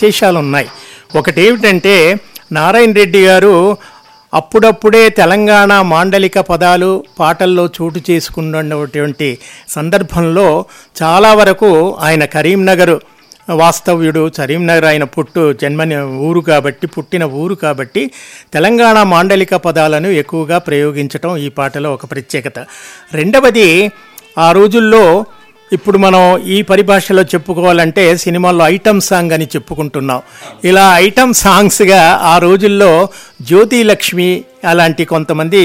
విశేషాలు ఉన్నాయి ఒకటి ఏమిటంటే నారాయణ రెడ్డి గారు అప్పుడప్పుడే తెలంగాణ మాండలిక పదాలు పాటల్లో చోటు చేసుకున్నటువంటి సందర్భంలో చాలా వరకు ఆయన కరీంనగర్ వాస్తవ్యుడు కరీంనగర్ ఆయన పుట్టు జన్మని ఊరు కాబట్టి పుట్టిన ఊరు కాబట్టి తెలంగాణ మాండలిక పదాలను ఎక్కువగా ప్రయోగించటం ఈ పాటలో ఒక ప్రత్యేకత రెండవది ఆ రోజుల్లో ఇప్పుడు మనం ఈ పరిభాషలో చెప్పుకోవాలంటే సినిమాల్లో ఐటమ్ సాంగ్ అని చెప్పుకుంటున్నాం ఇలా ఐటమ్ సాంగ్స్గా ఆ రోజుల్లో జ్యోతి లక్ష్మి అలాంటి కొంతమంది